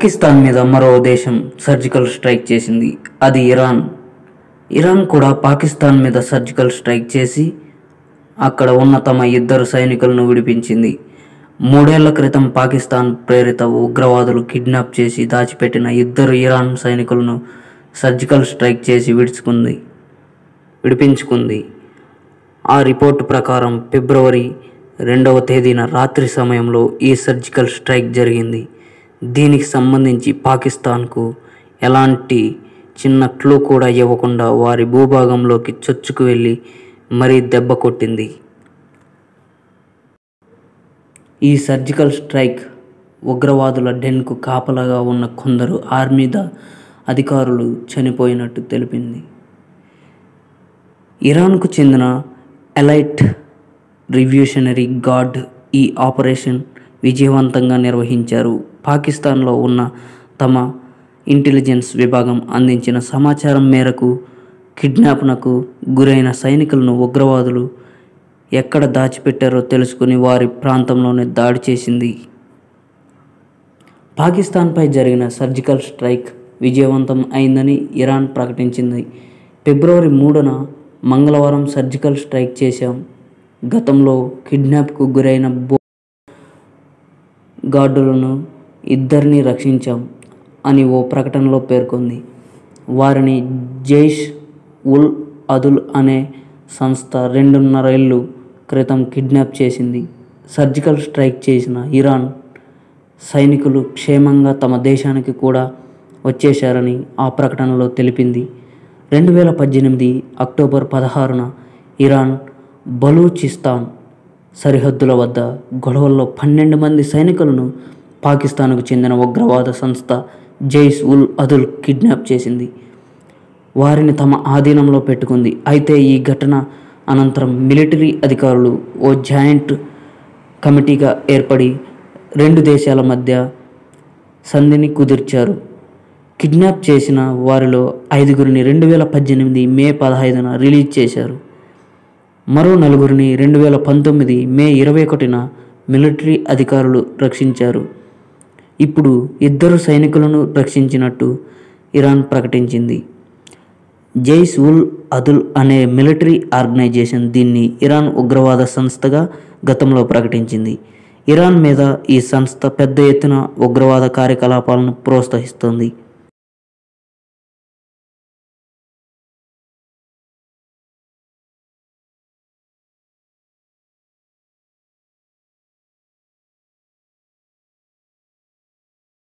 పాకిస్తాన్ మీద మరో దేశం సర్జికల్ స్ట్రైక్ చేసింది అది ఇరాన్ ఇరాన్ కూడా పాకిస్తాన్ మీద సర్జికల్ స్ట్రైక్ చేసి అక్కడ ఉన్న తమ ఇద్దరు సైనికులను విడిపించింది మూడేళ్ల క్రితం పాకిస్తాన్ ప్రేరిత ఉగ్రవాదులు కిడ్నాప్ చేసి దాచిపెట్టిన ఇద్దరు ఇరాన్ సైనికులను సర్జికల్ స్ట్రైక్ చేసి విడుచుకుంది విడిపించుకుంది ఆ రిపోర్టు ప్రకారం ఫిబ్రవరి రెండవ తేదీన రాత్రి సమయంలో ఈ సర్జికల్ స్ట్రైక్ జరిగింది దీనికి సంబంధించి పాకిస్తాన్కు ఎలాంటి చిన్న క్లూ కూడా ఇవ్వకుండా వారి భూభాగంలోకి చొచ్చుకు వెళ్ళి మరీ దెబ్బ కొట్టింది ఈ సర్జికల్ స్ట్రైక్ ఉగ్రవాదుల డెన్కు కాపలాగా ఉన్న కొందరు ఆర్మీ ద అధికారులు చనిపోయినట్టు తెలిపింది ఇరాన్కు చెందిన ఎలైట్ రివ్యూషనరీ గార్డ్ ఈ ఆపరేషన్ విజయవంతంగా నిర్వహించారు పాకిస్తాన్లో ఉన్న తమ ఇంటెలిజెన్స్ విభాగం అందించిన సమాచారం మేరకు కిడ్నాప్నకు గురైన సైనికులను ఉగ్రవాదులు ఎక్కడ దాచిపెట్టారో తెలుసుకుని వారి ప్రాంతంలోనే దాడి చేసింది పాకిస్తాన్పై జరిగిన సర్జికల్ స్ట్రైక్ విజయవంతం అయిందని ఇరాన్ ప్రకటించింది ఫిబ్రవరి మూడున మంగళవారం సర్జికల్ స్ట్రైక్ చేశాం గతంలో కిడ్నాప్కు గురైన బో గార్డులను ఇద్దరిని రక్షించాం అని ఓ ప్రకటనలో పేర్కొంది వారిని జైష్ ఉల్ అదుల్ అనే సంస్థ రెండున్నరేళ్ళు క్రితం కిడ్నాప్ చేసింది సర్జికల్ స్ట్రైక్ చేసిన ఇరాన్ సైనికులు క్షేమంగా తమ దేశానికి కూడా వచ్చేశారని ఆ ప్రకటనలో తెలిపింది రెండు వేల పద్దెనిమిది అక్టోబర్ పదహారున ఇరాన్ బలూచిస్తాన్ సరిహద్దుల వద్ద గొడవల్లో పన్నెండు మంది సైనికులను పాకిస్తాన్కు చెందిన ఉగ్రవాద సంస్థ జైస్ ఉల్ అదుల్ కిడ్నాప్ చేసింది వారిని తమ ఆధీనంలో పెట్టుకుంది అయితే ఈ ఘటన అనంతరం మిలిటరీ అధికారులు ఓ జాయింట్ కమిటీగా ఏర్పడి రెండు దేశాల మధ్య సంధిని కుదిర్చారు కిడ్నాప్ చేసిన వారిలో ఐదుగురిని రెండు వేల పద్దెనిమిది మే పదహైదున రిలీజ్ చేశారు మరో నలుగురిని రెండు వేల పంతొమ్మిది మే ఇరవై ఒకటిన మిలిటరీ అధికారులు రక్షించారు ఇప్పుడు ఇద్దరు సైనికులను రక్షించినట్టు ఇరాన్ ప్రకటించింది జైస్ ఉల్ అదుల్ అనే మిలిటరీ ఆర్గనైజేషన్ దీన్ని ఇరాన్ ఉగ్రవాద సంస్థగా గతంలో ప్రకటించింది ఇరాన్ మీద ఈ సంస్థ పెద్ద ఎత్తున ఉగ్రవాద కార్యకలాపాలను ప్రోత్సహిస్తోంది